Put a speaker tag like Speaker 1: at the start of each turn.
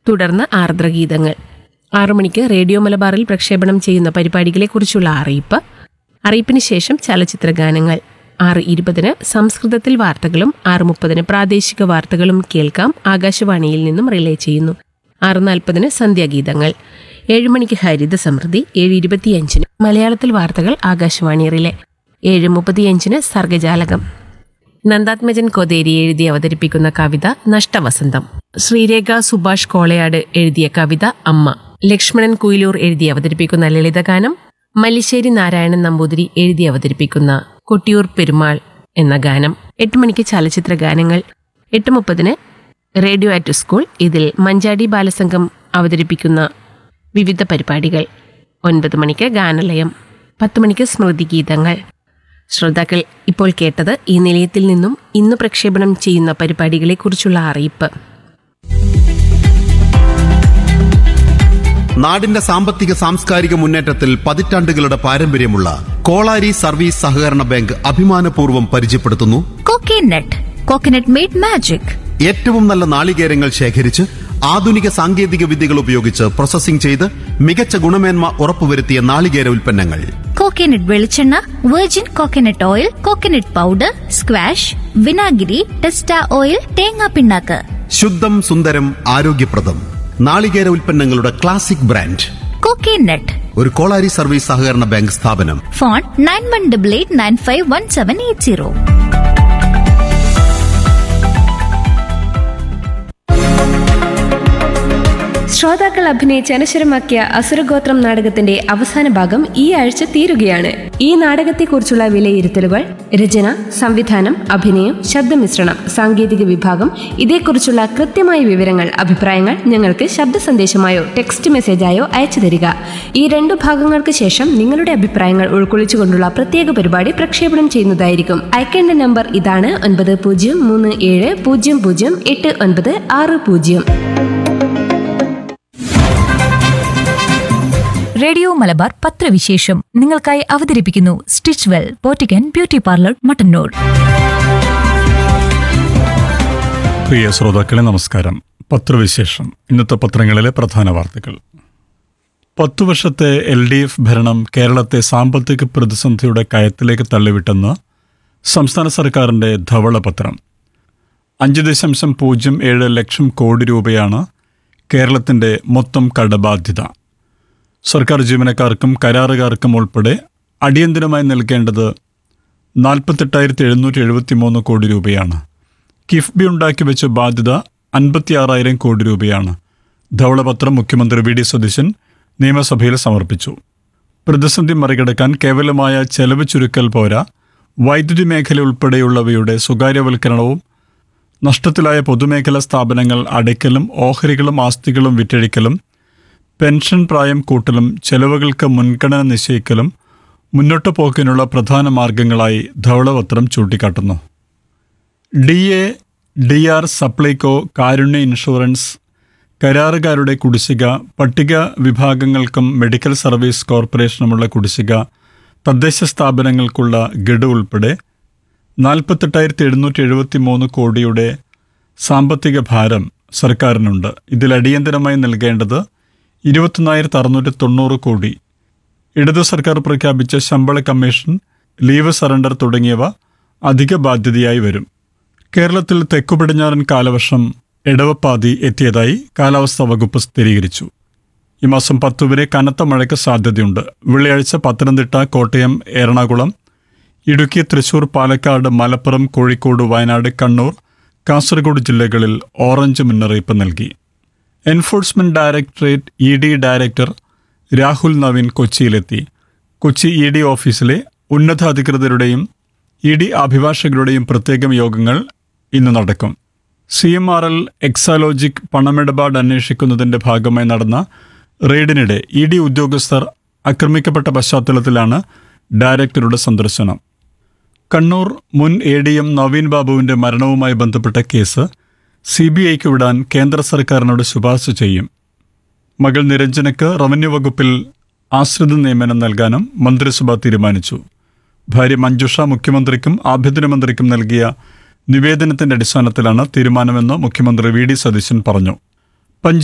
Speaker 1: തുടർന്ന് ആർദ്രഗീതങ്ങൾ ആറു മണിക്ക് റേഡിയോ മലബാറിൽ പ്രക്ഷേപണം ചെയ്യുന്ന പരിപാടികളെക്കുറിച്ചുള്ള അറിയിപ്പ് അറിയിപ്പിന് ശേഷം ചലച്ചിത്ര ഗാനങ്ങൾ ആറ് ഇരുപതിന് സംസ്കൃതത്തിൽ വാർത്തകളും ആറ് മുപ്പതിന് പ്രാദേശിക വാർത്തകളും കേൾക്കാം ആകാശവാണിയിൽ നിന്നും റിലേ ചെയ്യുന്നു ആറ് നാൽപ്പതിന് സന്ധ്യാഗീതങ്ങൾ ഏഴ് മണിക്ക് ഹരിത സമൃദ്ധി ഏഴ് ഇരുപത്തിയഞ്ചിന് മലയാളത്തിൽ വാർത്തകൾ ആകാശവാണി റിലേ ഏഴ് മുപ്പത്തിയഞ്ചിന് സർഗജാലകം നന്ദാത്മജൻ കൊതേരി എഴുതി അവതരിപ്പിക്കുന്ന കവിത നഷ്ടവസന്തം ശ്രീരേഖ സുഭാഷ് കോളയാട് എഴുതിയ കവിത അമ്മ ലക്ഷ്മണൻ കുയിലൂർ എഴുതി അവതരിപ്പിക്കുന്ന ലളിതഗാനം മല്ലിശ്ശേരി നാരായണൻ നമ്പൂതിരി എഴുതി അവതരിപ്പിക്കുന്ന കൊട്ടിയൂർ പെരുമാൾ എന്ന ഗാനം എട്ട് മണിക്ക് ചലച്ചിത്ര ഗാനങ്ങൾ എട്ട് മുപ്പതിന് റേഡിയോ അറ്റ് സ്കൂൾ ഇതിൽ മഞ്ചാടി ബാലസംഘം അവതരിപ്പിക്കുന്ന വിവിധ പരിപാടികൾ ഒൻപത് മണിക്ക് ഗാനലയം പത്ത് മണിക്ക് സ്മൃതി ഗീതങ്ങൾ ശ്രോതാക്കൾ ഇപ്പോൾ കേട്ടത് ഈ നിലയത്തിൽ നിന്നും ഇന്ന് പ്രക്ഷേപണം ചെയ്യുന്ന പരിപാടികളെക്കുറിച്ചുള്ള അറിയിപ്പ്
Speaker 2: നാടിന്റെ സാമ്പത്തിക സാംസ്കാരിക മുന്നേറ്റത്തിൽ പതിറ്റാണ്ടുകളുടെ പാരമ്പര്യമുള്ള കോളാരി സർവീസ് സഹകരണ ബാങ്ക് അഭിമാനപൂർവ്വം പരിചയപ്പെടുത്തുന്നു
Speaker 3: Coconut. Coconut made magic.
Speaker 2: ഏറ്റവും നല്ല നാളികേരങ്ങൾ ശേഖരിച്ച് ആധുനിക സാങ്കേതിക വിദ്യകൾ ഉപയോഗിച്ച് പ്രോസസ്സിംഗ് ചെയ്ത് മികച്ച ഗുണമേന്മ ഉറപ്പുവരുത്തിയ നാളികേര ഉൽപ്പന്നങ്ങൾ
Speaker 3: കോക്കനട്ട് വെളിച്ചെണ്ണ virgin coconut oil coconut powder squash വിനാഗിരി ടെസ്റ്റ ഓയിൽ തേങ്ങാ പിണ്ണാക്ക്
Speaker 2: ശുദ്ധം സുന്ദരം ആരോഗ്യപ്രദം നാളികേര ഉൽപ്പന്നങ്ങളുടെ ക്ലാസിക് ബ്രാൻഡ്
Speaker 3: കോക്കനട്ട്
Speaker 2: ഒരു കോളാരി സർവീസ് സഹകരണ ബാങ്ക് സ്ഥാപനം
Speaker 3: phone nine one double eight nine five one seven eight zero
Speaker 1: ശ്രോതാക്കൾ അഭിനയിച്ച് അനശ്വരമാക്കിയ അസുരഗോത്രം നാടകത്തിന്റെ അവസാന ഭാഗം ഈ ആഴ്ച തീരുകയാണ് ഈ നാടകത്തെക്കുറിച്ചുള്ള വിലയിരുത്തലുകൾ രചന സംവിധാനം അഭിനയം ശബ്ദമിശ്രണം സാങ്കേതിക വിഭാഗം ഇതേക്കുറിച്ചുള്ള കൃത്യമായ വിവരങ്ങൾ അഭിപ്രായങ്ങൾ ഞങ്ങൾക്ക് ശബ്ദ സന്ദേശമായോ ടെക്സ്റ്റ് മെസ്സേജായോ അയച്ചു തരിക ഈ രണ്ടു ഭാഗങ്ങൾക്ക് ശേഷം നിങ്ങളുടെ അഭിപ്രായങ്ങൾ ഉൾക്കൊള്ളിച്ചുകൊണ്ടുള്ള പ്രത്യേക പരിപാടി പ്രക്ഷേപണം ചെയ്യുന്നതായിരിക്കും അയക്കേണ്ട നമ്പർ ഇതാണ് ഒൻപത് പൂജ്യം മൂന്ന് ഏഴ് പൂജ്യം പൂജ്യം എട്ട് ഒൻപത് ആറ് പൂജ്യം
Speaker 4: റേഡിയോ മലബാർ പത്രവിശേഷം നിങ്ങൾക്കായി അവതരിപ്പിക്കുന്നു സ്റ്റിച്ച് വെൽ പോറ്റിക്കൻ ബ്യൂട്ടി പാർലർ മട്ടന്നൂർ
Speaker 5: പ്രിയ ശ്രോതാക്കളെ നമസ്കാരം പത്രവിശേഷം ഇന്നത്തെ പത്രങ്ങളിലെ പ്രധാന വാർത്തകൾ പത്തു വർഷത്തെ എൽ ഡി എഫ് ഭരണം കേരളത്തെ സാമ്പത്തിക പ്രതിസന്ധിയുടെ കയത്തിലേക്ക് തള്ളിവിട്ടെന്ന് സംസ്ഥാന സർക്കാരിന്റെ ധവളപത്രം അഞ്ച് ദശാംശം പൂജ്യം ഏഴ് ലക്ഷം കോടി രൂപയാണ് കേരളത്തിന്റെ മൊത്തം കടബാധ്യത സർക്കാർ ജീവനക്കാർക്കും കരാറുകാർക്കും ഉൾപ്പെടെ അടിയന്തരമായി നൽകേണ്ടത് നാൽപ്പത്തെട്ടായിരത്തി എഴുന്നൂറ്റി എഴുപത്തി മൂന്ന് കോടി രൂപയാണ് കിഫ്ബി ഉണ്ടാക്കി വെച്ച ബാധ്യത അൻപത്തിയാറായിരം കോടി രൂപയാണ് ധവളപത്രം മുഖ്യമന്ത്രി വി ഡി സതീശൻ നിയമസഭയിൽ സമർപ്പിച്ചു പ്രതിസന്ധി മറികടക്കാൻ കേവലമായ ചെലവ് ചുരുക്കൽ പോരാ വൈദ്യുതി മേഖല ഉൾപ്പെടെയുള്ളവയുടെ സ്വകാര്യവൽക്കരണവും നഷ്ടത്തിലായ പൊതുമേഖലാ സ്ഥാപനങ്ങൾ അടയ്ക്കലും ഓഹരികളും ആസ്തികളും വിറ്റഴിക്കലും പെൻഷൻ പ്രായം കൂട്ടലും ചെലവുകൾക്ക് മുൻഗണന നിശ്ചയിക്കലും മുന്നോട്ടു പോക്കിനുള്ള പ്രധാന മാർഗങ്ങളായി ധവളപത്രം ചൂണ്ടിക്കാട്ടുന്നു D A D R Supplyco Karunya insurance കരാറുകാരുടെ കുടിശ്ശിക പട്ടിക വിഭാഗങ്ങൾക്കും മെഡിക്കൽ സർവീസ് കോർപ്പറേഷനുമുള്ള കുടിശ്ശിക തദ്ദേശ സ്ഥാപനങ്ങൾക്കുള്ള ഗഡു ഉൾപ്പെടെ നാൽപ്പത്തെട്ടായിരത്തി എഴുന്നൂറ്റി എഴുപത്തി മൂന്ന് കോടിയുടെ സാമ്പത്തിക ഭാരം സർക്കാരിനുണ്ട് ഇതിൽ അടിയന്തരമായി നൽകേണ്ടത് ഇരുപത്തൊന്നായിരത്തി അറുന്നൂറ്റി തൊണ്ണൂറ് കോടി ഇടതു സർക്കാർ പ്രഖ്യാപിച്ച ശമ്പള കമ്മീഷൻ ലീവ് സറണ്ടർ തുടങ്ങിയവ അധിക ബാധ്യതയായി വരും കേരളത്തിൽ തെക്കു പടിഞ്ഞാറൻ കാലവർഷം ഇടവപ്പാതി എത്തിയതായി കാലാവസ്ഥാ വകുപ്പ് സ്ഥിരീകരിച്ചു ഈ മാസം പത്ത് വരെ കനത്ത മഴയ്ക്ക് സാധ്യതയുണ്ട് വെള്ളിയാഴ്ച പത്തനംതിട്ട കോട്ടയം എറണാകുളം ഇടുക്കി തൃശൂർ പാലക്കാട് മലപ്പുറം കോഴിക്കോട് വയനാട് കണ്ണൂർ കാസർഗോഡ് ജില്ലകളിൽ ഓറഞ്ച് മുന്നറിയിപ്പ് നൽകി enforcement directorate E D director Rahul Naveen കൊച്ചിയിലെത്തി കൊച്ചി ഇ ഡി ഓഫീസിലെ ഉന്നതാധികൃതരുടെയും ഇ ഡി അഭിഭാഷകരുടെയും പ്രത്യേകം യോഗങ്ങൾ ഇന്ന് നടക്കും C M R L Exalogic പണമിടപാട് അന്വേഷിക്കുന്നതിന്റെ ഭാഗമായി നടന്ന റെയ്ഡിനിടെ ഇ ഡി ഉദ്യോഗസ്ഥർ ആക്രമിക്കപ്പെട്ട പശ്ചാത്തലത്തിലാണ് ഡയറക്ടറുടെ സന്ദർശനം കണ്ണൂർ മുൻ എ ഡി എം നവീൻ ബാബുവിന്റെ മരണവുമായി ബന്ധപ്പെട്ട കേസ് സി ബി ഐക്ക് വിടാൻ കേന്ദ്ര സർക്കാരിനോട് ശുപാർശ ചെയ്യും മകൾ നിരഞ്ജനക്ക് റവന്യൂ വകുപ്പിൽ ആശ്രിത നിയമനം നൽകാനും മന്ത്രിസഭ തീരുമാനിച്ചു ഭാര്യ മഞ്ജുഷ മുഖ്യമന്ത്രിക്കും ആഭ്യന്തരമന്ത്രിക്കും നൽകിയ നിവേദനത്തിന്റെ അടിസ്ഥാനത്തിലാണ് തീരുമാനമെന്ന് മുഖ്യമന്ത്രി വി ഡി സതീശൻ പറഞ്ഞു